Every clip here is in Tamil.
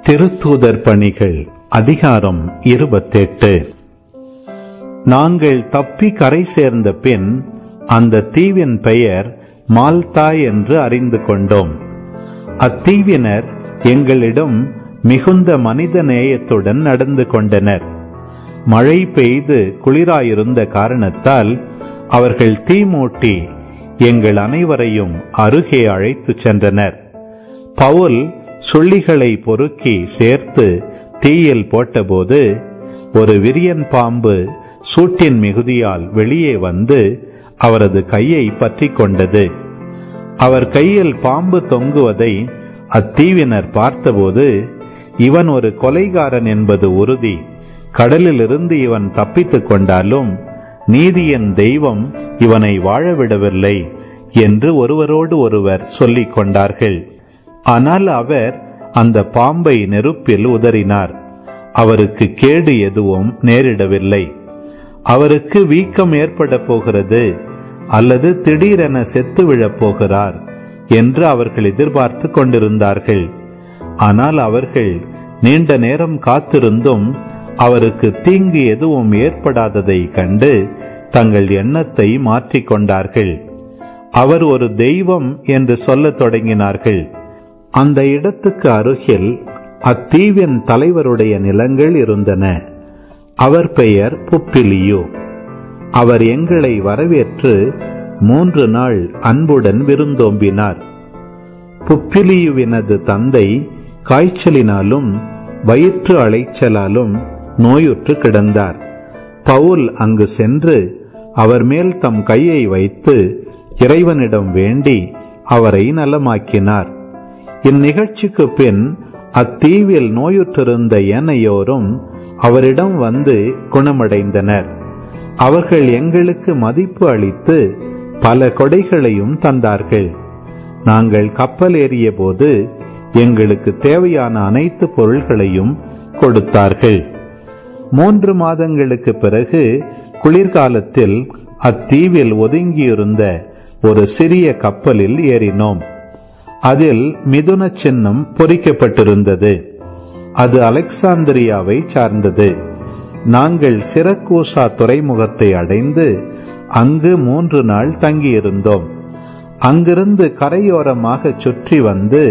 திருத்தூதர் பணிகள் அதிகாரம் இருபத்தெட்டு நாங்கள் தப்பி கரை சேர்ந்த பின் அந்த தீவின் பெயர் மால்தா என்று அறிந்து கொண்டோம் அத்தீவினர் எங்களிடம் மிகுந்த மனித நேயத்துடன் நடந்து கொண்டனர் மழை பெய்து குளிராயிருந்த காரணத்தால் அவர்கள் தீ மூட்டி எங்கள் அனைவரையும் அருகே அழைத்துச் சென்றனர் பவுல் சுள்ளிகளை பொறுக்கி சேர்த்து தீயில் போட்டபோது ஒரு விரியன் பாம்பு சூட்டின் மிகுதியால் வெளியே வந்து அவரது கையை பற்றி கொண்டது அவர் கையில் பாம்பு தொங்குவதை அத்தீவினர் பார்த்தபோது இவன் ஒரு கொலைகாரன் என்பது உறுதி கடலிலிருந்து இவன் தப்பித்துக் கொண்டாலும் நீதியின் தெய்வம் இவனை வாழவிடவில்லை என்று ஒருவரோடு ஒருவர் சொல்லிக் கொண்டார்கள் ஆனால் அவர் அந்த பாம்பை நெருப்பில் உதறினார் அவருக்கு கேடு எதுவும் நேரிடவில்லை அவருக்கு வீக்கம் ஏற்பட போகிறது அல்லது திடீரென செத்து விழப் போகிறார் என்று அவர்கள் எதிர்பார்த்து கொண்டிருந்தார்கள் ஆனால் அவர்கள் நீண்ட நேரம் காத்திருந்தும் அவருக்கு தீங்கு எதுவும் ஏற்படாததை கண்டு தங்கள் எண்ணத்தை மாற்றிக் கொண்டார்கள் அவர் ஒரு தெய்வம் என்று சொல்லத் தொடங்கினார்கள் அந்த இடத்துக்கு அருகில் அத்தீவின் தலைவருடைய நிலங்கள் இருந்தன அவர் பெயர் புப்பிலியோ அவர் எங்களை வரவேற்று மூன்று நாள் அன்புடன் விருந்தோம்பினார் புப்பிலியுவினது தந்தை காய்ச்சலினாலும் வயிற்று அலைச்சலாலும் நோயுற்று கிடந்தார் பவுல் அங்கு சென்று அவர் மேல் தம் கையை வைத்து இறைவனிடம் வேண்டி அவரை நலமாக்கினார் இந்நிகழ்ச்சிக்கு பின் அத்தீவில் நோயுற்றிருந்த ஏனையோரும் அவரிடம் வந்து குணமடைந்தனர் அவர்கள் எங்களுக்கு மதிப்பு அளித்து பல கொடைகளையும் தந்தார்கள் நாங்கள் கப்பல் ஏறிய போது எங்களுக்கு தேவையான அனைத்து பொருள்களையும் கொடுத்தார்கள் மூன்று மாதங்களுக்கு பிறகு குளிர்காலத்தில் அத்தீவில் ஒதுங்கியிருந்த ஒரு சிறிய கப்பலில் ஏறினோம் அதில் மிதுன சின்னம் பொறிக்கப்பட்டிருந்தது அது அலெக்சாந்திரியாவை சார்ந்தது நாங்கள் சிறக்கூசா துறைமுகத்தை அடைந்து அங்கு மூன்று நாள் தங்கியிருந்தோம் அங்கிருந்து கரையோரமாக சுற்றி வந்து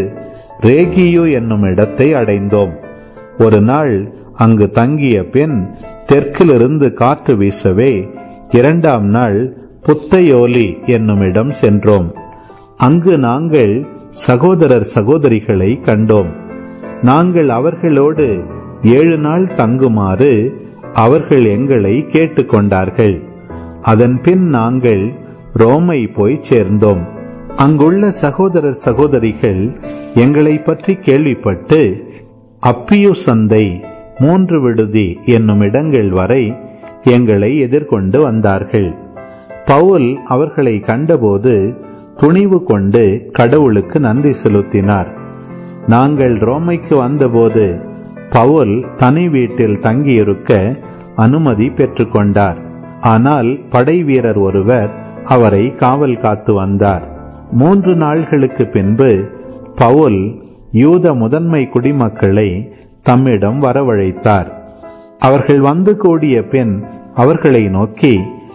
ரேகியு என்னும் இடத்தை அடைந்தோம் ஒரு நாள் அங்கு தங்கிய பின் தெற்கிலிருந்து காற்று வீசவே இரண்டாம் நாள் புத்தையோலி என்னும் இடம் சென்றோம் அங்கு நாங்கள் சகோதரர் சகோதரிகளை கண்டோம் நாங்கள் அவர்களோடு ஏழு நாள் தங்குமாறு அவர்கள் எங்களை கேட்டுக்கொண்டார்கள் அதன் பின் நாங்கள் ரோமை போய் சேர்ந்தோம் அங்குள்ள சகோதரர் சகோதரிகள் எங்களை பற்றி கேள்விப்பட்டு அப்பியு சந்தை மூன்று விடுதி என்னும் இடங்கள் வரை எங்களை எதிர்கொண்டு வந்தார்கள் பவுல் அவர்களை கண்டபோது துணிவு கொண்டு கடவுளுக்கு நன்றி செலுத்தினார் நாங்கள் ரோமைக்கு வந்தபோது பவுல் தனி வீட்டில் தங்கியிருக்க அனுமதி பெற்றுக்கொண்டார் ஆனால் படை வீரர் ஒருவர் அவரை காவல் காத்து வந்தார் மூன்று நாள்களுக்கு பின்பு பவுல் யூத முதன்மை குடிமக்களை தம்மிடம் வரவழைத்தார் அவர்கள் வந்து கூடிய பின் அவர்களை நோக்கி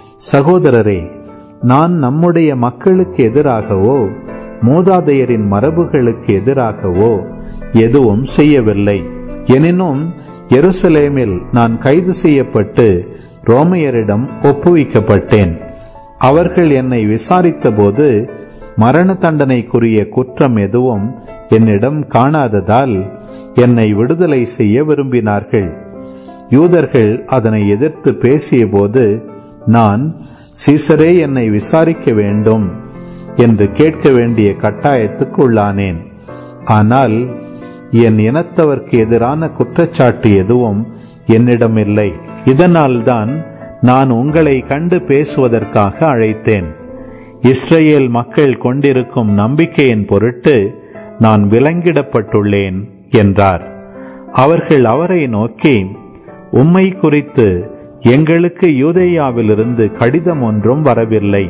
சகோதரரே நான் நம்முடைய மக்களுக்கு எதிராகவோ மூதாதையரின் மரபுகளுக்கு எதிராகவோ எதுவும் செய்யவில்லை எனினும் எருசலேமில் நான் கைது செய்யப்பட்டு ரோமையரிடம் ஒப்புவிக்கப்பட்டேன் அவர்கள் என்னை விசாரித்தபோது மரண தண்டனைக்குரிய குற்றம் எதுவும் என்னிடம் காணாததால் என்னை விடுதலை செய்ய விரும்பினார்கள் யூதர்கள் அதனை எதிர்த்து பேசியபோது நான் சீசரே என்னை விசாரிக்க வேண்டும் என்று கேட்க வேண்டிய கட்டாயத்துக்கு உள்ளானேன் ஆனால் என் இனத்தவர்க்கு எதிரான குற்றச்சாட்டு எதுவும் என்னிடம் இல்லை இதனால்தான் நான் உங்களை கண்டு பேசுவதற்காக அழைத்தேன் இஸ்ரேல் மக்கள் கொண்டிருக்கும் நம்பிக்கையின் பொருட்டு நான் விலங்கிடப்பட்டுள்ளேன் என்றார் அவர்கள் அவரை நோக்கி உம்மை குறித்து எங்களுக்கு யூதேயாவிலிருந்து கடிதம் ஒன்றும் வரவில்லை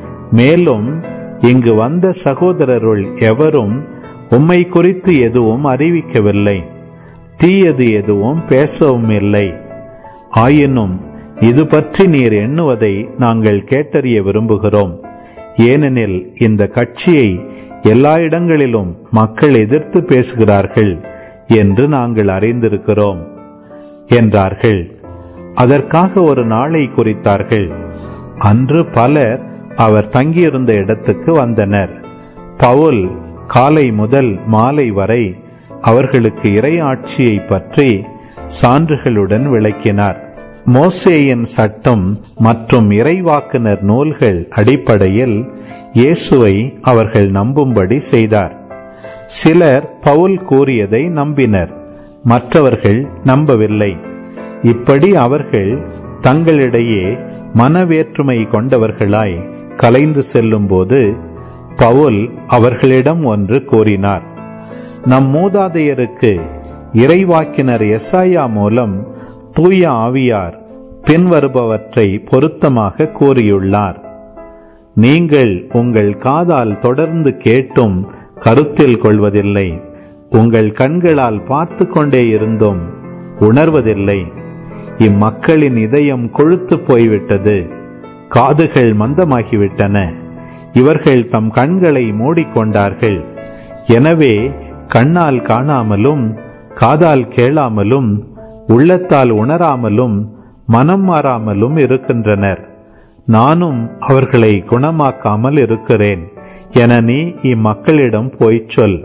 மேலும் இங்கு வந்த சகோதரருள் எவரும் உம்மை குறித்து எதுவும் அறிவிக்கவில்லை தீயது எதுவும் பேசவும் இல்லை ஆயினும் இது பற்றி நீர் எண்ணுவதை நாங்கள் கேட்டறிய விரும்புகிறோம் ஏனெனில் இந்த கட்சியை எல்லா இடங்களிலும் மக்கள் எதிர்த்து பேசுகிறார்கள் என்று நாங்கள் அறிந்திருக்கிறோம் என்றார்கள் அதற்காக ஒரு நாளை குறித்தார்கள் அன்று பலர் அவர் தங்கியிருந்த இடத்துக்கு வந்தனர் பவுல் காலை முதல் மாலை வரை அவர்களுக்கு இறையாட்சியை பற்றி சான்றுகளுடன் விளக்கினார் மோசேயின் சட்டம் மற்றும் இறைவாக்குனர் நூல்கள் அடிப்படையில் இயேசுவை அவர்கள் நம்பும்படி செய்தார் சிலர் பவுல் கூறியதை நம்பினர் மற்றவர்கள் நம்பவில்லை இப்படி அவர்கள் தங்களிடையே மனவேற்றுமை கொண்டவர்களாய் கலைந்து செல்லும்போது பவுல் அவர்களிடம் ஒன்று கூறினார் நம் மூதாதையருக்கு இறைவாக்கினர் எஸ்ஐயா மூலம் தூய ஆவியார் பின்வருபவற்றை பொருத்தமாக கூறியுள்ளார் நீங்கள் உங்கள் காதால் தொடர்ந்து கேட்டும் கருத்தில் கொள்வதில்லை உங்கள் கண்களால் பார்த்து கொண்டே இருந்தும் உணர்வதில்லை இம்மக்களின் இதயம் கொழுத்து போய்விட்டது காதுகள் மந்தமாகிவிட்டன இவர்கள் தம் கண்களை மூடிக்கொண்டார்கள் எனவே கண்ணால் காணாமலும் காதால் கேளாமலும் உள்ளத்தால் உணராமலும் மனம் மாறாமலும் இருக்கின்றனர் நானும் அவர்களை குணமாக்காமல் இருக்கிறேன் என நீ இம்மக்களிடம் போய்ச் சொல்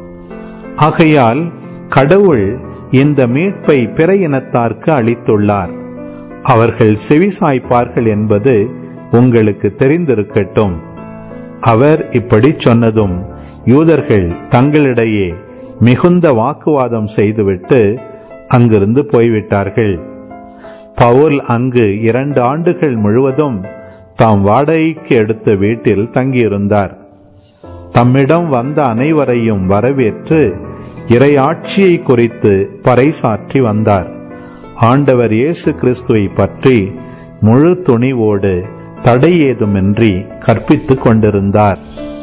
ஆகையால் கடவுள் இந்த மீட்பை பிற இனத்தார்க்கு அளித்துள்ளார் அவர்கள் செவிசாய்ப்பார்கள் என்பது உங்களுக்கு தெரிந்திருக்கட்டும் அவர் இப்படி சொன்னதும் யூதர்கள் தங்களிடையே மிகுந்த வாக்குவாதம் செய்துவிட்டு அங்கிருந்து போய்விட்டார்கள் பவுல் அங்கு இரண்டு ஆண்டுகள் முழுவதும் தாம் வாடகைக்கு எடுத்த வீட்டில் தங்கியிருந்தார் தம்மிடம் வந்த அனைவரையும் வரவேற்று இறையாட்சியை குறித்து பறைசாற்றி வந்தார் ஆண்டவர் இயேசு கிறிஸ்துவை பற்றி முழு துணிவோடு தடை ஏதுமின்றி கற்பித்துக் கொண்டிருந்தார்